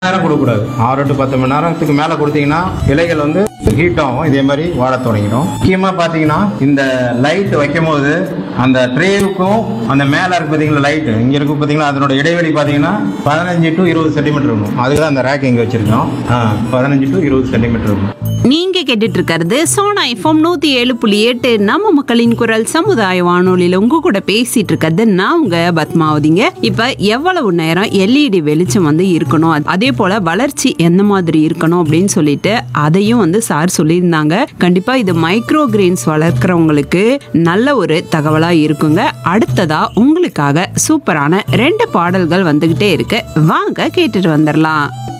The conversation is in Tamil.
நேரம் கொடுக்கக்கூடாது ஆறு டு பத்து மணி நேரத்துக்கு மேலே கொடுத்தீங்கன்னா இலைகள் வந்து ஹீட் ஆகும் இதே மாதிரி வாட தொடங்கிடும் முக்கியமாக பார்த்தீங்கன்னா இந்த லைட் வைக்கும் போது அந்த ட்ரேவுக்கும் அந்த மேலே இருக்கு பார்த்தீங்களா லைட் இங்கே இருக்கு பார்த்தீங்களா அதனோட இடைவெளி பார்த்தீங்கன்னா பதினஞ்சு டு இருபது சென்டிமீட்டர் இருக்கும் அதுக்கு தான் அந்த ரேக் இங்கே வச்சிருக்கோம் ஆ பதினஞ்சு டு இருபது சென்டிமீட்டர் இருக்கும் நீங்க கேட்டுட்டு இருக்கிறது சோனா எஃப்எம் நூத்தி ஏழு புள்ளி எட்டு நம்ம மக்களின் குரல் சமுதாய வானொலியில உங்க கூட பேசிட்டு இருக்கிறது நான் உங்க பத்மாவதிங்க இப்ப எவ்வளவு நேரம் எல்இடி வெளிச்சம் வந்து இருக்கணும் அது- அதே போல வளர்ச்சி எந்த மாதிரி இருக்கணும் அப்படின்னு சொல்லிட்டு அதையும் வந்து சார் சொல்லியிருந்தாங்க கண்டிப்பா இது மைக்ரோ கிரெயின்ஸ் வளர்க்குறவங்களுக்கு நல்ல ஒரு தகவலா இருக்குங்க அடுத்ததா உங்களுக்காக சூப்பரான ரெண்டு பாடல்கள் வந்துகிட்டே இருக்கு வாங்க கேட்டுட்டு வந்துடலாம்